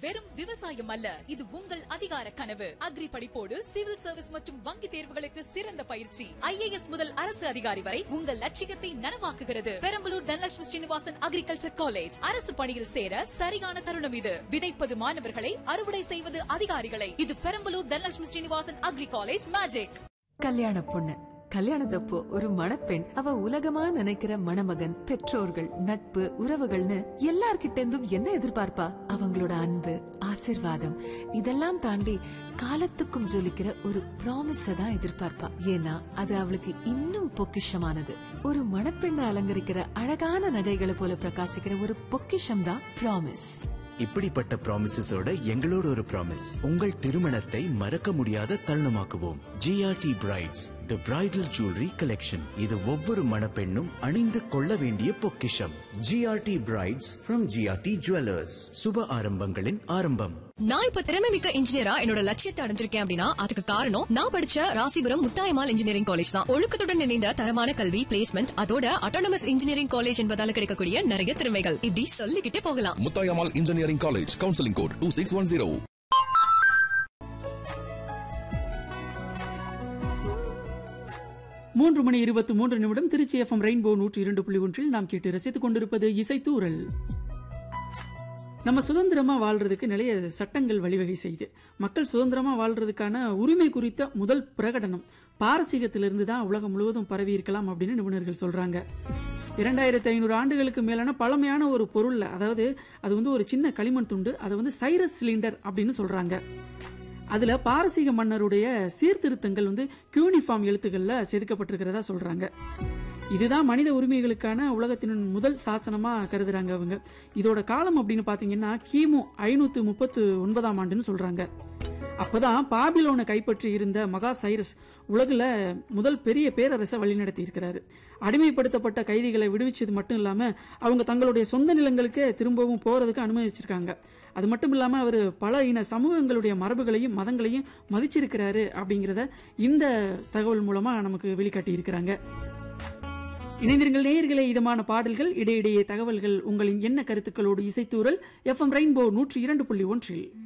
வெறும் விவசாயம் அல்ல இது உங்கள் அதிகார கனவு அக்ரி படிப்போடு சிவில் சர்வீஸ் மற்றும் வங்கி தேர்வுகளுக்கு சிறந்த பயிற்சி ஐஏஎஸ் முதல் அரசு அதிகாரி வரை உங்கள் லட்சியத்தை நனவாக்குகிறது பெரம்பலூர் தனலட்சுமி ஸ்ரீனிவாசன் அக்ரிகல்ச்சர் காலேஜ் அரசு பணியில் சேர சரியான தருணம் இது விதைப்பது மாணவர்களை அறுவடை செய்வது அதிகாரிகளை இது Perambalur Dhanalakshmi Srinivasan agri college magic கல்யாண பொண்ணு கல்யாணத்தப்போ ஒரு மணப்பெண் அவ உலகமா நினைக்கிற மணமகன் பெற்றோர்கள் நட்பு உறவுகள்னு எல்லார்கிட்ட இருந்தும் என்ன எதிர்பார்ப்பா அவங்களோட அன்பு ஆசிர்வாதம் இதெல்லாம் தாண்டி காலத்துக்கும் ஜொலிக்கிற ஒரு ப்ராமிஸ தான் எதிர்பார்ப்பா ஏன்னா அது அவளுக்கு இன்னும் பொக்கிஷமானது ஒரு மணப்பெண்ணை அலங்கரிக்கிற அழகான நகைகளை போல பிரகாசிக்கிற ஒரு பொக்கிஷம் தான் ப்ராமிஸ் இப்படிப்பட்ட ப்ராமிசஸோட எங்களோட ஒரு ப்ராமிஸ் உங்கள் திருமணத்தை மறக்க முடியாத தருணமாக்குவோம் GRT brides the bridal jewellery collection இது ஒவ்வொரு மணப்பெண்ணும் அணிந்து கொள்ள வேண்டிய பொக்கிஷம் GRT brides from GRT jewellers சுப ஆரம்பங்களின் ஆரம்பம் நான் இப்ப திறமை மிக்க இன்ஜினியரா என்னோட லட்சியத்தை அடைஞ்சிருக்கேன் அப்படின்னா அதுக்கு காரணம் நான் படிச்ச ராசிபுரம் முத்தாயமால் இன்ஜினியரிங் காலேஜ் தான் ஒழுக்கத்துடன் இணைந்த தரமான கல்வி பிளேஸ்மெண்ட் அதோட அட்டானமஸ் இன்ஜினியரிங் காலேஜ் என்பதால கிடைக்கக்கூடிய நிறைய திறமைகள் இப்படி சொல்லிக்கிட்டே போகலாம் Muthayammal engineering college counselling code two six one zero மூன்று மணி இருபத்தி மூன்று நிமிடம் திருச்சி எஃப்எம் ரெயின்போ நூற்றி இரண்டு புள்ளி ஒன்றில் நாம் கேட்டு ரசித்துக் கொண்டிருப்பது இசைத்தூரல் நம்ம சுதந்திரமா வாழ்றதுக்கு நிறைய சட்டங்கள் வழிவகை செய்து மக்கள் சுதந்திரமா வாழ்றதுக்கான உரிமை குறித்த முதல் பிரகடனம் பாரசீகத்திலிருந்து தான் உலகம் முழுவதும் பரவி இருக்கலாம் அப்படின்னு நிபுணர்கள் சொல்றாங்க இரண்டாயிரத்தி ஐநூறு ஆண்டுகளுக்கு மேலான பழமையான ஒரு பொருள்ல அதாவது அது வந்து ஒரு சின்ன களிமண் துண்டு அதை வந்து சைரஸ் சிலிண்டர் அப்படின்னு சொல்றாங்க அதுல பாரசீக மன்னருடைய சீர்திருத்தங்கள் வந்து கியூனிஃபார்ம் எழுத்துக்கள்ல செதுக்கப்பட்டிருக்கிறதா சொல்றாங்க இதுதான் மனித உரிமைகளுக்கான உலகத்தின் முதல் சாசனமா கருதுறாங்க அவங்க இதோட காலம் அப்படின்னு பாத்தீங்கன்னா கிமு ஐநூத்து முப்பத்து ஒன்பதாம் ஆண்டுன்னு சொல்றாங்க அப்பதான் பாபிலோனை கைப்பற்றி இருந்த மகா சைரஸ் உலகில் முதல் பெரிய பேரரசை வழிநடத்தி இருக்கிறாரு அடிமைப்படுத்தப்பட்ட கைதிகளை விடுவிச்சது மட்டும் இல்லாம அவங்க தங்களுடைய சொந்த நிலங்களுக்கு திரும்பவும் போறதுக்கு அனுமதிச்சிருக்காங்க அது மட்டும் இல்லாம அவர் பல இன சமூகங்களுடைய மரபுகளையும் மதங்களையும் மதிச்சிருக்கிறாரு அப்படிங்கிறத இந்த தகவல் மூலமா நமக்கு வெளிக்காட்டி இருக்கிறாங்க இணைந்திருங்கள் நேயர்களே இதமான பாடல்கள் இடையிடையே தகவல்கள் உங்களின் என்ன கருத்துக்களோடு இசைத்தூரல் எஃப்எம் ரெயின்போ நூற்றி இரண்டு புள்ளி ஒன்றில்